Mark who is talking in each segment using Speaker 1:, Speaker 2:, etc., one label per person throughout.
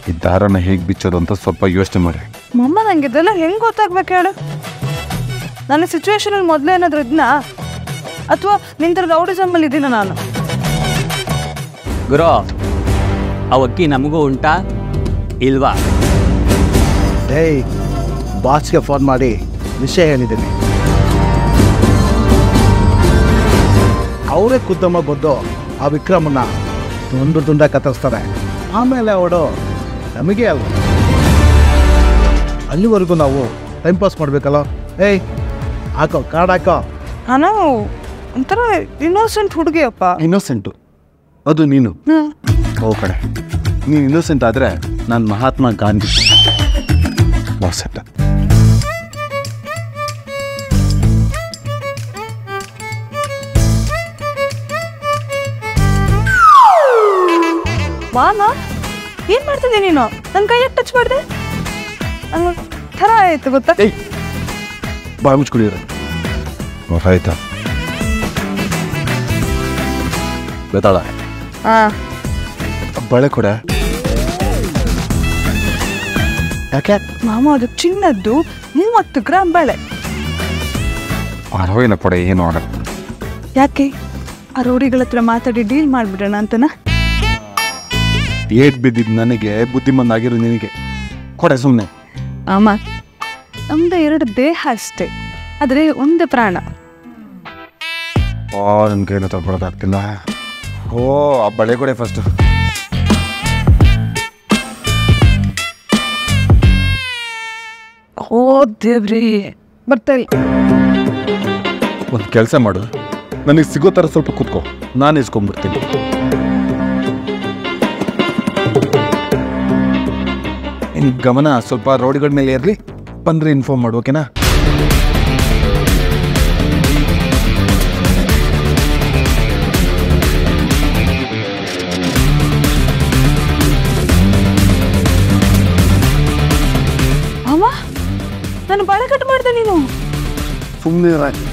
Speaker 1: ಈ ದಾರನ ಹೇಗೆ ಬಿಚ್ಚೋದು ಅಂತ ಸ್ವಲ್ಪ ಯೋಚನೆ ಮಾಡಿ
Speaker 2: ಮಮ್ಮ ನಂಗೆ ಇದೆಲ್ಲ ಹೆಂಗ್ ಗೊತ್ತಾಗ್ಬೇಕು ಹೇಳು ನನ್ನ ಸಿಚುವೇಶನಲ್ಲಿ ಮೊದಲೇ ಏನಾದ್ರು ಇದ್ನ ಅಥವಾ ನಿಂತರ ರೌಡಿಸಮ್ಮಲ್ಲಿ ಇದ್ದೀನ ನಾನು
Speaker 3: ಗುರು ಅವಕ್ಕಿ ನಮಗೂ ಉಂಟಾ ಇಲ್ವಾ
Speaker 4: ಏಯ್ ಬಾಸ್ಗೆ ಫೋನ್ ಮಾಡಿ ವಿಷಯ ಹೇಳಿದ್ದೀನಿ ಅವರೇ ಖುದ್ದಮ್ಮ ಬಂದು ಆ ವಿಕ್ರಮನ್ನ ತುಂಡು ತುಂಡ ಕತ್ತರಿಸ್ತಾರೆ ಆಮೇಲೆ ಅವಳು ನಮಗೆ ಅಲ್ವ ಅಲ್ಲಿವರೆಗೂ ನಾವು ಟೈಮ್ ಪಾಸ್ ಮಾಡಬೇಕಲ್ಲ ಏಯ್ ಹಾಕೋ ಕಾರ್ಡ್ ಹಾಕೋ
Speaker 2: ನಾನು ಒಂಥರ ಇನ್ನೋಸೆಂಟ್ ಹುಡುಗಿಯಪ್ಪ
Speaker 1: ಇನ್ನೋಸೆಂಟು ಅದು ನೀನು ಓ ಕಡೆ ನೀನು ಇನ್ನೋಸೆಂಟ್ ಆದರೆ ನಾನು ಮಹಾತ್ಮ ಗಾಂಧಿ ವಾಸೆಂಟ
Speaker 2: ಮಾಮ ಏನ್ ಮಾಡ್ತಿದ್ದೆ ನೀನು ನನ್ನ ಕೈಯಾಗ ಟಚ್ ಮಾಡಿದೆ ನಂಗೆ ಥರ ಆಯ್ತು ಗೊತ್ತಾ
Speaker 1: ಏಯ್ ಬಾಯಿ ಮುಚ್ಕೊಂಡಿರ ಆಯ್ತಾ ಬೇತಾಳ
Speaker 2: ಹಾ
Speaker 1: ಬಳೆ ಕೊಡೆ
Speaker 4: ಯಾಕೆ
Speaker 2: ಮಾಮ ಅದು ಚಿನ್ನದ್ದು ಮೂವತ್ತು ಗ್ರಾಮ್ ಬಳೆ
Speaker 1: ಪರವಾಗಿಲ್ಲ ಕೊಡೆ ಏನು ಆಗಲ್ಲ
Speaker 2: ಯಾಕೆ ಆ ರೋಡಿಗಳ ಹತ್ರ ಮಾತಾಡಿ ಡೀಲ್ ಮಾಡ್ಬಿಡೋಣ ಅಂತನಾ
Speaker 1: ಏಟ್ ಬಿದ್ದಿದ್ದು ನನಗೆ ಬುದ್ಧಿಮಂದಾಗಿರು ನಿನಗೆ ಕೊಡೆ ಸುಮ್ಮನೆ
Speaker 2: ಅಮ್ಮ ನಮ್ದು ಎರಡು ದೇಹ ಅಷ್ಟೇ ಆದರೆ ಒಂದು ಪ್ರಾಣ
Speaker 1: ಓ ನನ್ನ ಕೈನ ತಗೊಳೋದಾಗ್ತಿಲ್ಲ ಓ ಆ ಬಳೆ ಕೊಡೆ ಫಸ್ಟು
Speaker 2: ಓ ದೇವ್ರಿ ಬರ್ತಾ ಇಲ್ಲ
Speaker 1: ಒಂದು ಕೆಲಸ ಮಾಡು ನನಗೆ ಸಿಗೋ ಥರ ಸ್ವಲ್ಪ ಕೂತ್ಕೋ ನಾನು ಇಸ್ಕೊಂಡ್ಬಿಡ್ತೀನಿ ಇನ್ನು ಗಮನ ಸ್ವಲ್ಪ ರೋಡ್ಗಳ ಮೇಲೆ ಇರಲಿ ಬಂದರೆ ಇನ್ಫಾರ್ಮ್ ಮಾಡು ಓಕೆನಾ
Speaker 2: ಅಮ್ಮ ನಾನು ಬಳೆ ಕಟ್ ಮಾಡಿದೆ ನೀನು
Speaker 1: ಸುಮ್ಮನೆ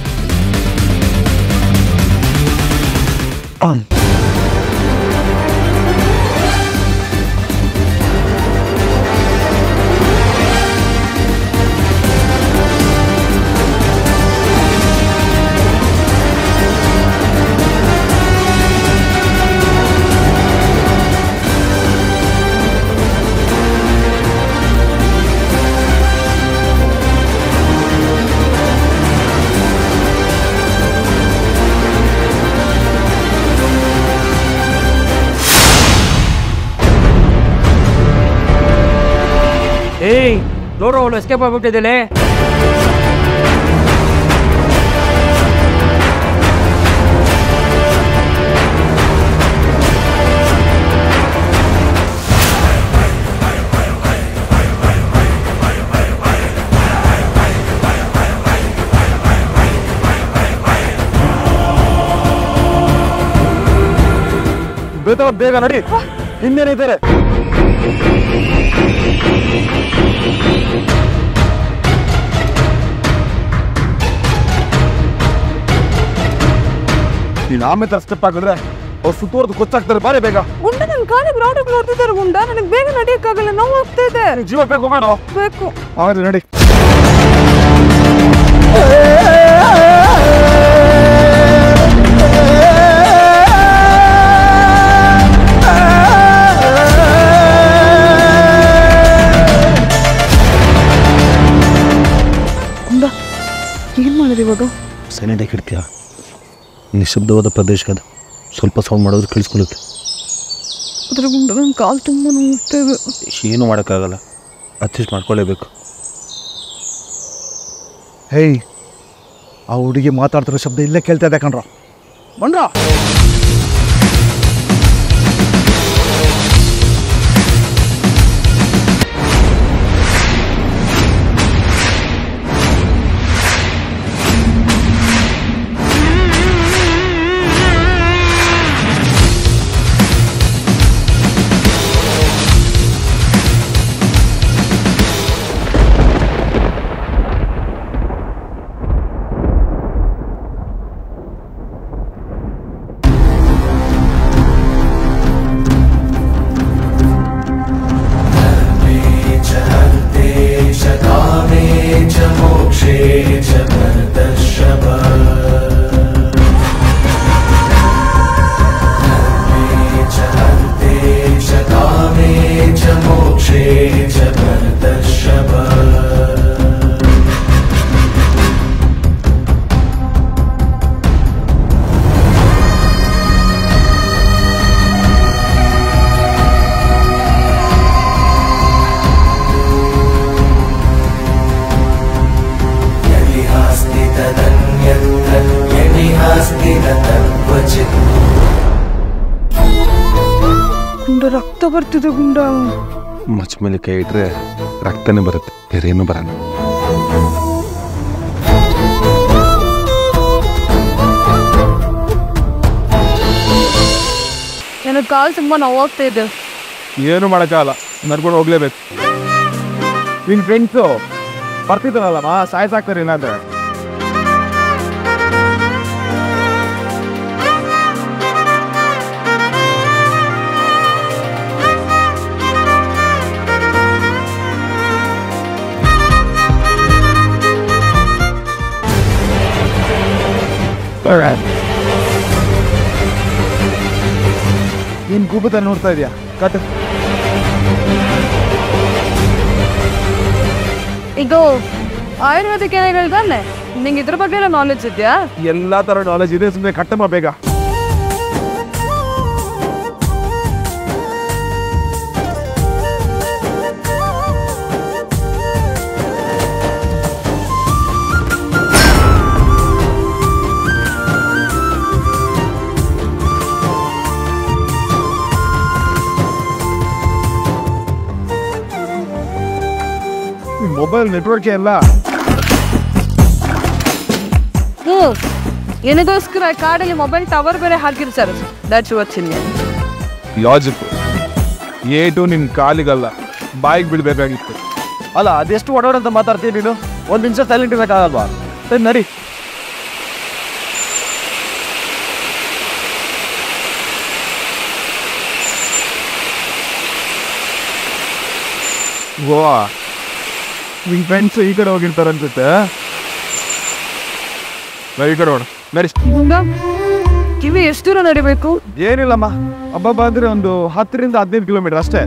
Speaker 3: ಏಯ್ ನೋಡ್ರು ಅವಳು ಎಸ್ಕೇಪ್ ಆಗ್ಬಿಟ್ಟಿದ್ದೇಲೆ
Speaker 1: ಬೇಗ ಬೇಗ ನಡಿ ಇನ್ನೇನಿದ್ದಾರೆ ನೀನು ಆಮೇಲೆ ತರ ಸ್ಟೆಪ್ ಹಾಕಿದ್ರೆ ಅವ್ರು ಸುತ್ತುವರೆದು ಕೊಚ್ಚಾಕ್ತಾರೆ ಬಾರಿ ಬೇಗ
Speaker 2: ಗುಂಡ ನನ್ನ ಕಾಲಿಗೆ ರೋಡಿಗೆ ನೋಡ್ತಿದ್ದಾರೆ ಗುಂಡ ನನಗೆ ಬೇಗ ನಡೆಯಕ್ಕಾಗಲ್ಲ ನೋವು ಆಗ್ತಾ ಇದೆ
Speaker 1: ಜೀವ ಬೇಕು ಬೇಡ
Speaker 2: ಬೇಕು
Speaker 1: ಹಾಗಾದ್ರೆ ನಡಿ
Speaker 2: ಗುಂಡ ಏನ್ ಮಾಡಿದೆ ಇವಾಗ
Speaker 4: ಸೈಲೆಂಟಾಗಿ ಇಡ್ತೀಯ ನಿಶಬ್ದವಾದ ಪ್ರದೇಶಕ್ಕದು ಸ್ವಲ್ಪ ಸೌಂಡ್ ಮಾಡಿದ್ರೆ ಕೇಳಿಸ್ಕೊಳ್ಳುತ್ತೆ
Speaker 2: ಅದ್ರ ಗುಂಡ ನನ್ನ ಕಾಲು ತುಂಬ ನೋವ್ತಾ ಇದೆ
Speaker 4: ಏನು ಮಾಡೋಕ್ಕಾಗಲ್ಲ ಅಡ್ಜಸ್ಟ್ ಮಾಡ್ಕೊಳ್ಳೇಬೇಕು ಹೇಯ್ ಆ ಹುಡುಗಿ ಮಾತಾಡ್ತಿರೋ ಶಬ್ದ ಇಲ್ಲೇ ಕೇಳ್ತಾ ಇದೆ ಕಣ್ರ ಬಂದ್ರ
Speaker 5: च मोक्षे च भरतर्षभ यदि हास्ति तदन्यत्र यदि हास्ति न तत्क्वचित्
Speaker 2: ಗುಂಡ ರಕ್ತ ಬರ್ತಿದೆ ಗುಂಡ
Speaker 1: ಮಚ್ಚ ಮೇಲೆ ಕೈ ಇಟ್ರೆ ರಕ್ತನೇ ಬರುತ್ತೆ ಬೇರೇನು ಬರಲ್ಲ
Speaker 2: ನನಗೆ ಕಾಲು ತುಂಬ ನೋವಾಗ್ತಾ ಇದೆ
Speaker 4: ಏನು ಮಾಡೋಕ್ಕಾಗಲ್ಲ ನಡ್ಕೊಂಡು ಹೋಗ್ಲೇಬೇಕು ನಿನ್ನ ಫ್ರೆಂಡ್ಸು ಬರ್ತಿದ್ದಾರಲ್ಲಮ್ಮ ಸಾಯ್ಸಾಕ್ತಾರೆ ಏನಾದ್ರೆ ನೀನು ಕೂಪತ ನೋಡ್ತಾ ಇದೀಯಾ ಕಟ್
Speaker 2: ಈಗ ಆಯುರ್ವೇದಿಕ್ ಏನೇ ಹೇಳ್ದಾನೆ ನಿಂಗೆ ಇದ್ರ ಬಗ್ಗೆ ಎಲ್ಲ ನಾಲೆಜ್ ಇದೆಯಾ
Speaker 4: ಎಲ್ಲ ಥರ ನಾಲೆಜ್ ಇದೆ ಸುಮ್ಮನೆ ಕಟ್ಟಮ್ಮ ಬೇಗ ಮೊಬೈಲ್ ನೆಟ್ವರ್ಕ್ ಎಲ್ಲ
Speaker 2: ಹ್ಞೂ ಏನಿಗೋಸ್ಕರ ಕಾಡಲ್ಲಿ ಮೊಬೈಲ್ ಟವರ್ ಬೇರೆ ಹಾಕಿರ್ತಾರೆ ದಟ್ಸ್ ವಾಟ್ಸ್ ಇನ್
Speaker 4: ಲಾಜಿಕ್ ಏಟು ನಿನ್ನ ಕಾಲಿಗಲ್ಲ ಬಾಯಿಗೆ ಬಿಡಬೇಕಾಗಿತ್ತು
Speaker 6: ಅಲ್ಲ ಅದೆಷ್ಟು ಒಡೋಡಂತ ಮಾತಾಡ್ತೀನಿ ನೀನು ಒಂದು ನಿಮಿಷ ಸೈಲೆಂಟ್ ಇರೋಕ್ಕಾಗಲ್ವಾ ಸರಿ ನಡಿ
Speaker 4: ಗೋವಾ ನಿನ್ನ ಫ್ರೆಂಡ್ಸ್ ಈ ಕಡೆ ಹೋಗಿರ್ತಾರೆ ಅನ್ಸುತ್ತೆ ನಾವು ಈ ಕಡೆ ಹೋಣ ನಡಿ
Speaker 2: ಕಿವಿ ಎಷ್ಟು ದೂರ ನಡಿಬೇಕು
Speaker 4: ಏನಿಲ್ಲಮ್ಮ ಹಬ್ಬ ಅಂದ್ರೆ ಒಂದು ಹತ್ತರಿಂದ ಹದಿನೈದು ಕಿಲೋಮೀಟರ್ ಅಷ್ಟೇ